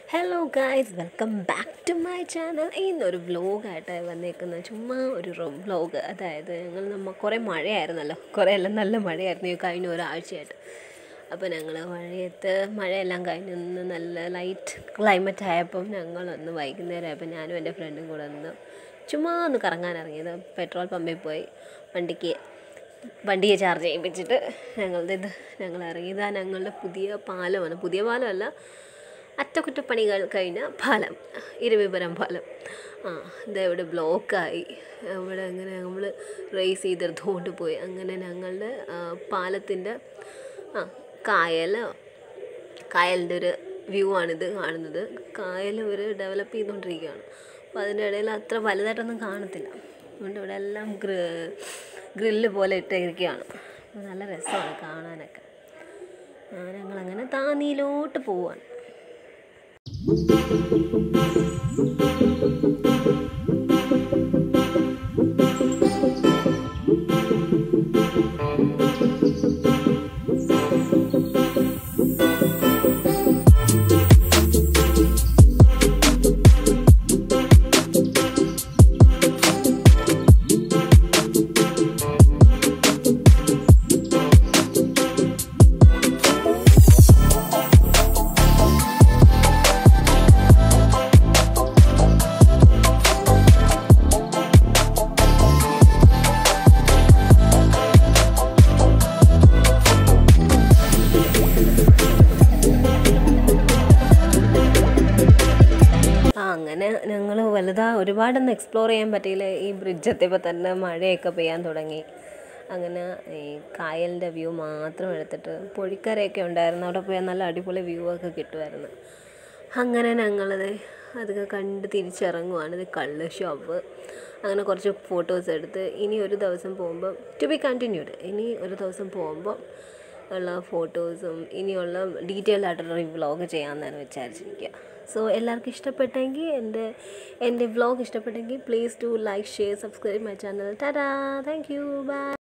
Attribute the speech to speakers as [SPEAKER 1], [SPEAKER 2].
[SPEAKER 1] hello guys welcome back to my channel ഇന്നൊരു വ്ലോഗായിട്ട് വന്നേക്കുന്നത് ചുമ്മാ ഒരു വ്ലോഗ് അതായത് ഞങ്ങൾ നമ്മൾ കുറേ മഴയായിരുന്നല്ലോ കുറേ എല്ലാം നല്ല മഴയായിരുന്നു ഈ കഴിഞ്ഞ ഒരാഴ്ചയായിട്ട് അപ്പോൾ ഞങ്ങൾ മഴയത്ത് മഴയെല്ലാം കഴിഞ്ഞ് ഒന്ന് നല്ല ലൈറ്റ് ക്ലൈമറ്റ് ആയപ്പം ഞങ്ങളൊന്ന് വൈകുന്നേരം ആയപ്പോൾ ഞാനും എൻ്റെ ഫ്രണ്ടും കൂടെ ഒന്ന് ചുമ്മാ ഒന്ന് കറങ്ങാൻ ഇറങ്ങിയത് പെട്രോൾ പമ്പിൽ പോയി വണ്ടിക്ക് വണ്ടിയെ ചാർജ് ചെയ്യിപ്പിച്ചിട്ട് ഞങ്ങളുടെ ഇത് ഞങ്ങൾ ഇറങ്ങിയതാ ഞങ്ങളുടെ പുതിയ പാലമാണ് പുതിയ പാലമല്ല അറ്റകുറ്റപ്പണികൾ കഴിഞ്ഞ പാലം ഇരുവിപുരം പാലം ആ ഇത് ഇവിടെ ബ്ലോക്കായി ഇവിടെ അങ്ങനെ നമ്മൾ റേസ് ചെയ്തെടുത്തുകൊണ്ട് പോയി അങ്ങനെ ഞങ്ങളുടെ പാലത്തിൻ്റെ ആ കായൽ കായലിൻ്റെ ഒരു വ്യൂ ആണിത് കാണുന്നത് കായൽ ഒരു ഡെവലപ്പ് ചെയ്തുകൊണ്ടിരിക്കുകയാണ് അപ്പോൾ അതിൻ്റെ ഇടയിൽ അത്ര വലുതായിട്ടൊന്നും കാണത്തില്ല അതുകൊണ്ട് ഇവിടെ എല്ലാം ഗ്രി ഗ്രില്ല് പോലെ ഇട്ടിരിക്കുകയാണ് അപ്പോൾ നല്ല രസമാണ് കാണാനൊക്കെ ആ ഞങ്ങളങ്ങനെ താന്നിയിലോട്ട് പോവാണ് ആ അങ്ങനെ ഞങ്ങൾ വലുതാ ഒരുപാടൊന്നും എക്സ്പ്ലോർ ചെയ്യാൻ പറ്റിയില്ല ഈ ബ്രിഡ്ജ് എത്തിയപ്പോൾ തന്നെ മഴയൊക്കെ പെയ്യാൻ തുടങ്ങി അങ്ങനെ ഈ കായലിൻ്റെ വ്യൂ മാത്രം എടുത്തിട്ട് പൊഴിക്കരയൊക്കെ ഉണ്ടായിരുന്നു അവിടെ പോയാൽ നല്ല അടിപൊളി വ്യൂ ഒക്കെ കിട്ടുമായിരുന്നു അങ്ങനെ ഞങ്ങളത് അതൊക്കെ കണ്ട് തിരിച്ചിറങ്ങുവാണ് ഇത് കള്ള് ഷോപ്പ് അങ്ങനെ കുറച്ച് ഫോട്ടോസ് എടുത്ത് ഇനി ഒരു ദിവസം പോകുമ്പോൾ ടു ബി കണ്ടിന്യൂഡ് ഇനി ഒരു ദിവസം പോകുമ്പോൾ ഉള്ള ഫോട്ടോസും ഇനിയുള്ള ഡീറ്റെയിൽഡ് ആയിട്ടുള്ള വ്ളോഗ് ചെയ്യാമെന്നാണ് വിചാരിച്ചിരിക്കുക സോ എല്ലാവർക്കും ഇഷ്ടപ്പെട്ടെങ്കിൽ എൻ്റെ എൻ്റെ വ്ളോഗ് ഇഷ്ടപ്പെട്ടെങ്കിൽ please to like share subscribe my channel tata thank you by